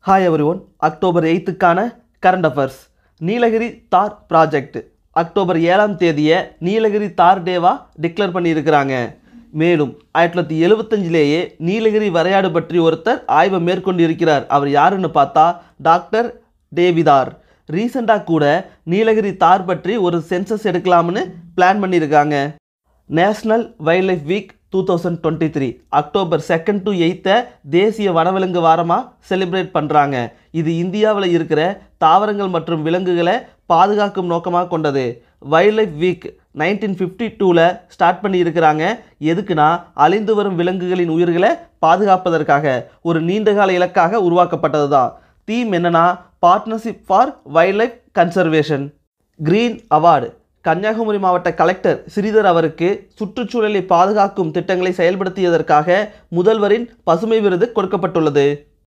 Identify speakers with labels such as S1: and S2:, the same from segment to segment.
S1: hi every one October எயித்துக்கான current affairs Nilgiri tahr project October ஏழாம் தேதியை நீலகிரி தார் டேவா டிக்ளேர் பண்ணியிருக்கிறாங்க மேலும் ஆயிரத்தி தொள்ளாயிரத்தி எழுபத்தஞ்சிலேயே நீலகிரி வரையாடு பற்றி ஒருத்தர் ஆய்வை மேற்கொண்டு இருக்கிறார் அவர் யாருன்னு பார்த்தா டாக்டர் டேவிதார் ரீசெண்டாக கூட நீலகிரி தார் பற்றி ஒரு சென்சஸ் எடுக்கலாம்னு பிளான் பண்ணியிருக்காங்க national wild life week two thousand twenty three October second to எயித்தை தேசிய வனவிலங்கு வாரமாக செலிப்ரேட் பண்ணுறாங்க இது இந்தியாவில் இருக்கிற தாவரங்கள் மற்றும் விலங்குகளை பாதுகாக்கும் நோக்கமாக கொண்டது wild life week nineteen fifty டூவில் ஸ்டார்ட் பண்ணியிருக்கிறாங்க எதுக்குன்னா அழிந்து வரும் விலங்குகளின் உயிர்களை பாதுகாப்பதற்காக ஒரு நீண்டகால இலக்காக உருவாக்கப்பட்டது தான் தீம் என்னன்னா partnership for wild life conservation green award Kanniyakumari மாவட்ட கலெக்டர் ஸ்ரீதர் அவருக்கு சுற்றுச்சூழலை பாதுகாக்கும் திட்டங்களை செயல்படுத்தியதற்காக முதல்வரின் பசுமை விருது கொடுக்கப்பட்டுள்ளது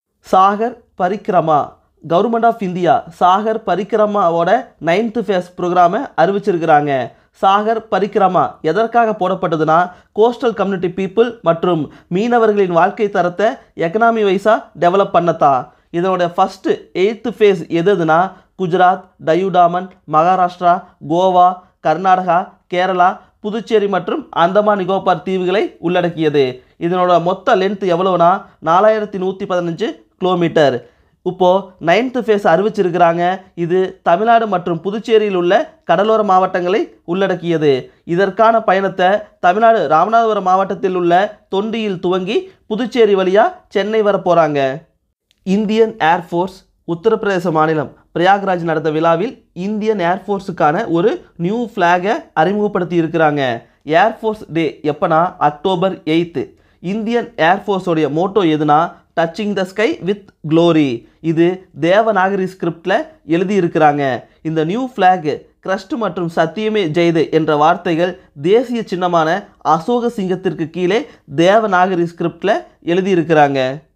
S1: Sagar Parikrama government of India Sagar பரிக்ரமாவோட நைன்த்து ஃபேஸ் ப்ரோக்ராமை அறிவிச்சிருக்கிறாங்க சாகர் பரிக்ரமா எதற்காக போடப்பட்டதுன்னா கோஸ்டல் கம்யூனிட்டி பீப்புள் மற்றும் மீனவர்களின் வாழ்க்கை தரத்தை எக்கனாமி வைஸாக டெவலப் பண்ணத்தான் இதனோட ஃபஸ்ட்டு எயித்து ஃபேஸ் எதுனா குஜராத் டயூடாமன் மகாராஷ்டிரா கோவா கர்நாடகா கேரளா புதுச்சேரி மற்றும் அந்தமான் நிகோபார் தீவுகளை உள்ளடக்கியது இதனோட மொத்த லென்த் எவ்வளோனா நாலாயிரத்தி நூற்றி பதினஞ்சு கிலோமீட்டர் இப்போது நைன்த்து ஃபேஸ் அறிவிச்சிருக்கிறாங்க இது தமிழ்நாடு மற்றும் புதுச்சேரியில் உள்ள கடலோர மாவட்டங்களை உள்ளடக்கியது இதற்கான பயணத்தை தமிழ்நாடு ராமநாதபுரம் மாவட்டத்தில் உள்ள தொண்டியில் துவங்கி புதுச்சேரி வழியாக சென்னை வர போகிறாங்க இந்தியன் ஏர்ஃபோர்ஸ் உத்தரப்பிரதேச மாநிலம் பிரயாக்ராஜ் நடந்த விழாவில் இந்தியன் ஏர்ஃபோர்ஸுக்கான ஒரு நியூ ஃப்ளாகை அறிமுகப்படுத்தி இருக்கிறாங்க ஏர்ஃபோர்ஸ் டே எப்போனா அக்டோபர் எயித்து இந்தியன் ஏர்ஃபோர்ஸோடைய மோட்டோ எதுனா touching the sky with glory இது தேவநாகரி ஸ்கிரிப்டில் எழுதியிருக்கிறாங்க இந்த நியூ ஃப்ளாக் கிரஸ்ட் மற்றும் சத்தியமே ஜெய்து என்ற வார்த்தைகள் தேசிய சின்னமான அசோக சிங்கத்திற்கு கீழே தேவநாகரி ஸ்கிரிப்டில் எழுதியிருக்கிறாங்க